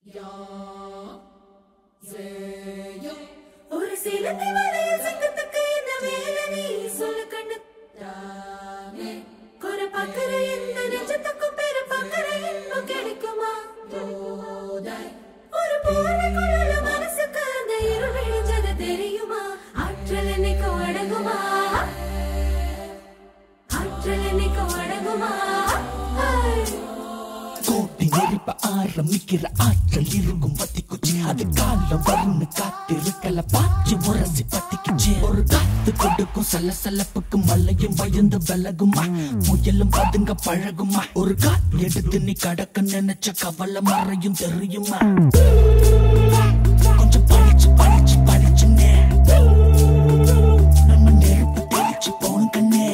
ஒரு சிலந்தி வலையில் சிங்கத்துக்கு என்ன வேலை நீ சொல்லு கண்ணு தானே குறை பார்க்கிற இந்த நெஞ்சத்துக்கும் பெரு பார்க்கிற இன்பம் கிடைக்குமா தோதாய் ஒரு போர்வை குழல மனசுக்கு அந்த இருள் விழிஞ்சது தெரியுமா ஆற்றல் என்னைக்கும் அடங்குமா ஆற்றல் என்னைக்கும் அடங்குமா ஐ. கோட்டை நெருப்ப ஆரம்பிக்கிற ஆற்றல் இருக்கும் பத்திக்குச்சு அது காலம் வரும்னு காத்திருக்கல பாய்ச்சி முரசி பத்திக்குச்சு ஒரு காத்து கொடுக்கும் சலசலப்புக்கு மலையும் பயந்து விலகுமா புயலும் பதுங்க பழகுமா ஒரு கால் எடுத்து நீ கடக்க நினைச்ச கவலை மறையும் தெரியுமா கொஞ்சம் பழிச்சு பழிச்சு பழிச்சுன்னே நம்ம நெருப்பு தெளிச்சு போன கண்ணே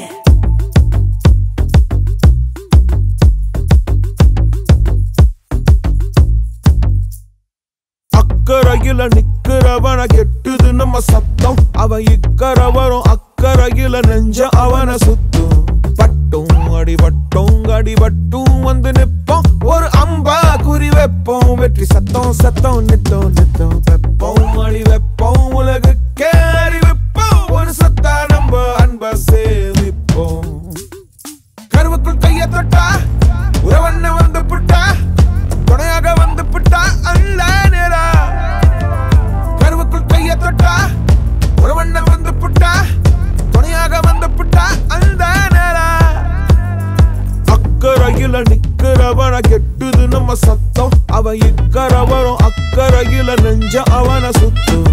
அக்கறையில நிக்கிறவன கெட்டுது நம்ம சத்தம் அவன் இக்கரை வரும் அக்கறையில நெஞ்ச அவன சுத்தும் பட்டும் அடிபட்டும் அடிபட்டும் வந்து நிப்போம் ஒரு அம்பா குறி வைப்போம் வெற்றி சத்தம் சத்தம் நித்தம் நித்தம் வெப்போம் அடி வைப்போம் உலகு கேறி வைப்போம் ஒரு சத்தா நம்ம அன்ப சேமிப்போம் கருவுக்குள் கைய தொட்டா உறவண்ண வந்து புட்டா துணையாக வந்து புட்டா அல்ல நேரா கருவுக்குள் கைய தொட்டா உறவண்ண வந்து புட்டா துணையாக வந்து புட்டா அந்த நேரா அக்கறையில நிக்கிறவன கெட்டுது நம்ம சத்தம் அவன் இக்கரை வரும் அக்கறையில நெஞ்ச அவன சுத்தும்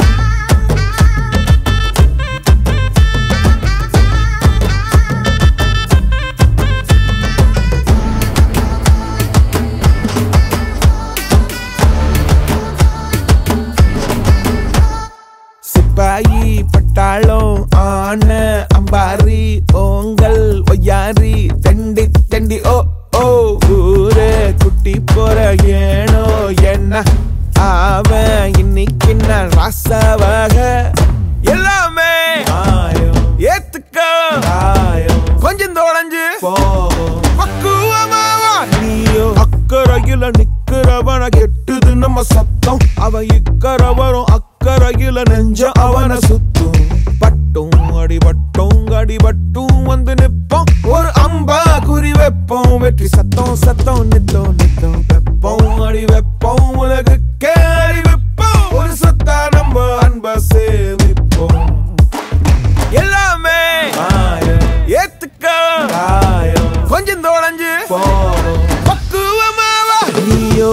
சிப்பாயி பட்டாளம் ஆன அம்பாரி ஓங்கல் ஒய்யாரி தெண்டி தெண்டி ஓ ஓ ஊரே குட்டி போற ஏனோ என்ன அவன் இன்னைக்கு நான் ராசவக எல்லாமே ஏத்துக்க கொஞ்சம் தொடஞ்சு பக்குவமாவா நீயோ அக்கறையில நிக்கிறவன கெட்டுது நம்ம சத்தம் அவன் இக்கரை வரும் அக்கறையில நெஞ்ச அவன சுத்தும் பட்டும் அடிபட்டும் அடிபட்டும் வந்து நிப்போம் ஒரு அம்பா குறி வைப்போம் வெற்றி சத்தம் சத்தம் நித்தம் நித்தம் வெப்போம் அடி வைப்போம் உலகு கேறி வைப்போம் ஒரு சத்தா நம்ம அன்ப சேமிப்போம் எல்லாமே ஏத்துக்க கொஞ்சம் தொடஞ்சு பக்குவமாவா நீயோ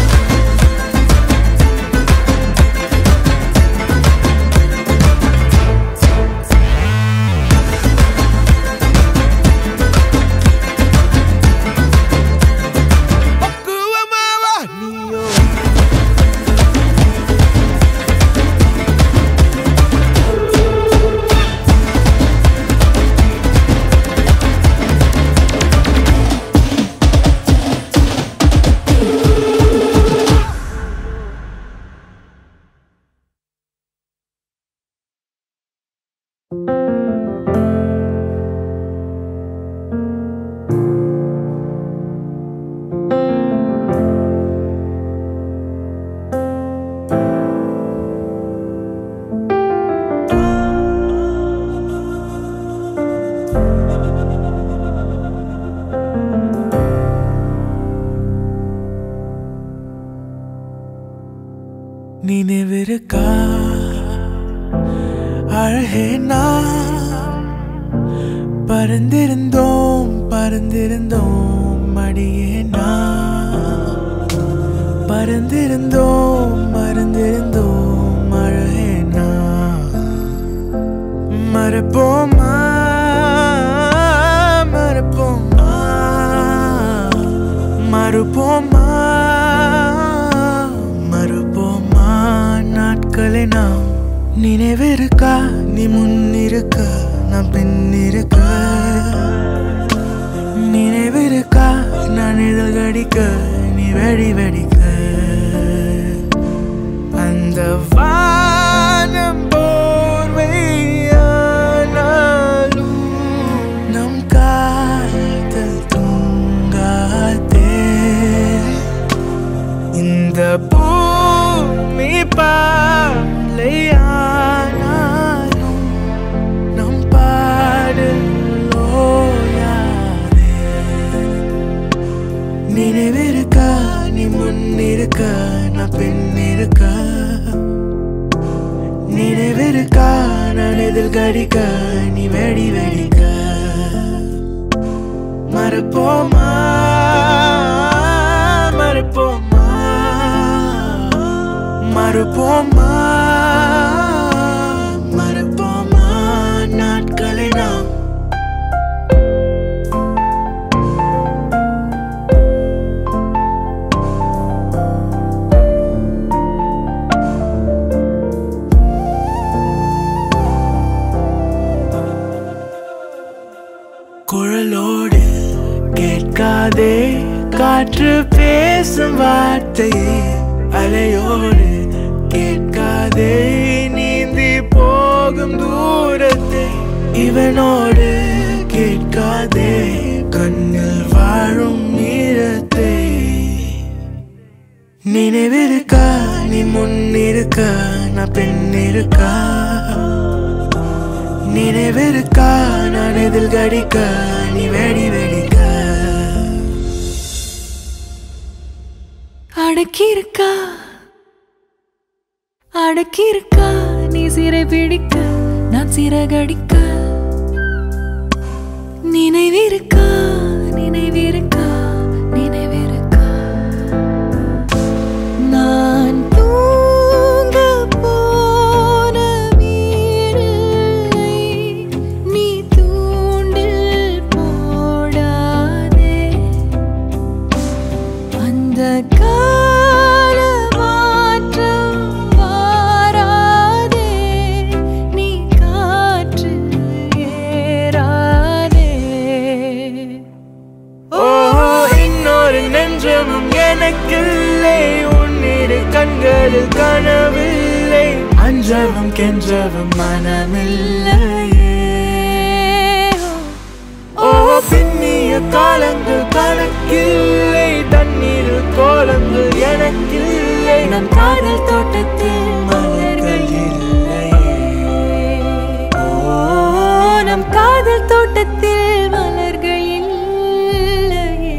பக்குவமாவா நீயோ நினைவிருக்கா அழகே நான் பறந்திருந்தோம் பறந்திருந்தோம் மடியே நான் பறந்திருந்தோம் மறந்திருந்தோம் அழகே நான் மறப்போமா மறப்போமா மறுப்போமா மறுப்போமா நாட்களை நாம் நினைவிருக்கா நீ முன்னிருக்க நான் பின்னிருக்க நினைவிருக்கா நான் இதழ் கடிக்க நீ வெடி வெடிக்க அந்த வானம் போர்வையானாலும் நம் காதல் தூங்காதே இந்த பூமி பாலையானாலும் நம் பாடல் ஓயாதே நினைவிருக்கா நீ முன்னிருக்க நான் பின் இருக்க நினைவிருக்கா நான் எதில் கடிக்க நீ வெடி வெடிக்க மறுப்போமா மறுப்போமா மறுப்போமா மறுப்போமா நாட்களை நாம் குழலோடு கேட்காதே காற்று பேசும் வார்த்தையே அலையோடு கேட்காதே நீந்தி போகும் தூரத்தை இவனோடு கேட்காதே கண்ணில் வாழும் நீரத்தை நினைவிருக்கா நீ முன்னிருக்க நான் பெண் இருக்கா நினைவிருக்கா நான் எதில் கடிக்க நீ வெடி வெடிக்க அடக்கியிருக்கா அடக்கியிருக்கா நீ சிறை பிடிக்க நான் சிறகடிக்க நினைவிருக்கா நினைவிருக்கா நினைவிருக்கா நான் தூங்க போன வீடில்லை நீ தூண்டில் போடாதே அந்த கால மாற்றம் வாராதே நீ காற்று ஏறாதே ஓ இன்னொரு நெஞ்சமும் எனக்கில்லை உன்னிரு கண்களில் கனவில்லை அஞ்சவும் கெஞ்சவும் மனமில்லையே ஓ பின்னிய காலங்கள் கணக்கில்லை தண்ணீரில் கோலங்கள் எனக்கில்லை நம் காதல் தோட்டத்தில் மலர்கள் இல்லையே ஓ நம் காதல் தோட்டத்தில் மலர்கள் இல்லையே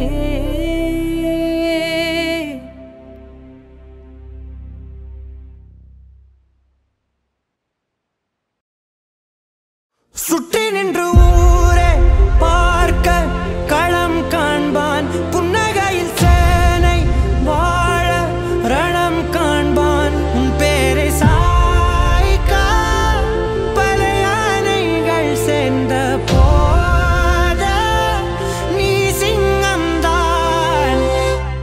சுற்றி நின்று ஊரே பார்க்க களம் காண்பான் புன்னகையில் சேனை வாழ ரணம் காண்பான் உன் பேரை சாய்க்க பல யானைகள் சேர்ந்த போத நீ சிங்கம்தான்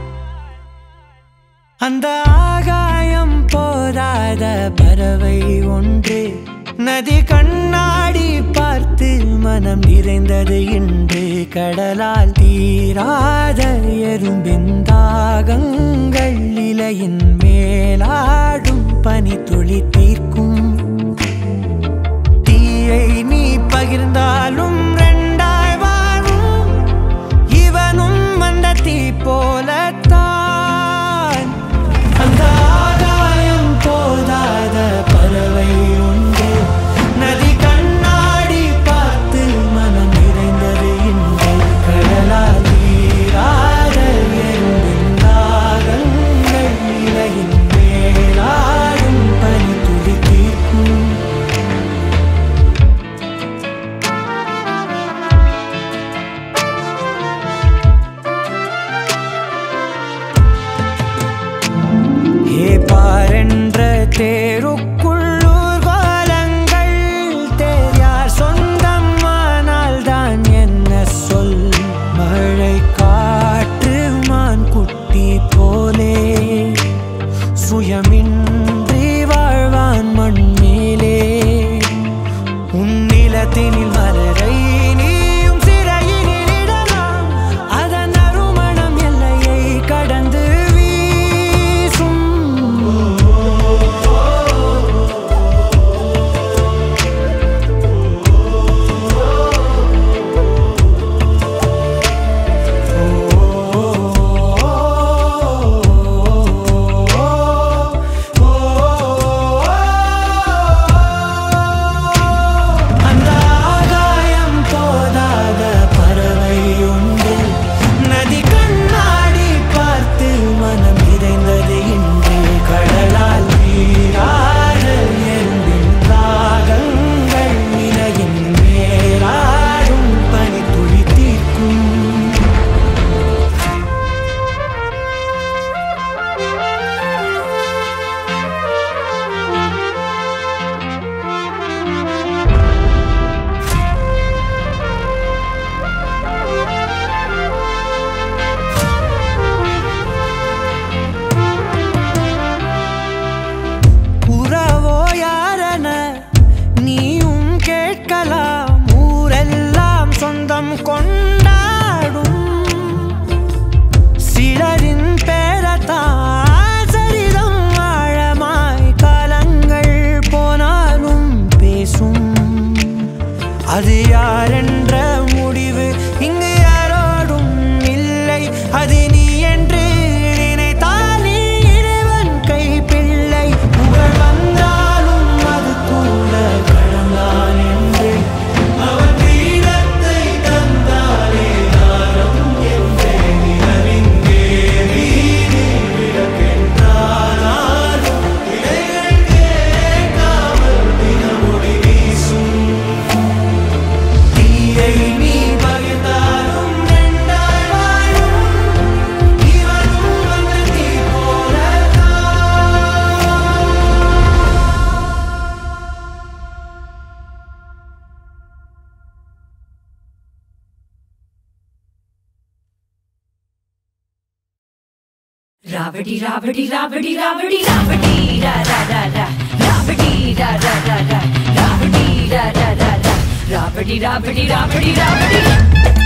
அந்த ஆகாயம் போதாத பறவை ஒன்று நதி கண்ணாடி பார்த்து மனம் நிறைந்தது இன்று கடலால் தீராத எறும்பின் தாகங்கள் இலையின் மேலாடும் பனி துளி தீர்க்கும் தீயை நீ பகிர்ந்தாலும் ரெண்டாய் வாழும் இவனும் அந்த தீ போலத்தான் அந்த ஆகாயம் போதாத பறவை உண்டு நதி கண்ணாடி பார்த்து மனம் நிறைந்தது இன்று கடலால் நீராத எறும்பின் தாகங்கள் இலையின் மேலாடும் பனி துளி தீர்க்கும் ஏ பாரென்ற தேருக்குள்ளூர் கோலங்கள் தேர்யார் சொந்தம் ஆனால் தான் என்ன சொல் மழை காற்று மான் குட்டி போலே சுயமின்றி வாழ்வான் மண் மேலே உன் நிலத்தினில் மலரை நீயும் சிறையினில் இடலாம் அதன் அருமணம் எல்லையை கடந்து வீசும் ஓ ராவடி ராவடி ராவடி ராவடி ராவடி ரா ரா ரா ரா ராவடி ரா ரா ரா ரா ராவடி ரா ரா ரா ரா ராவடி ராவடி ராவடி ராவடி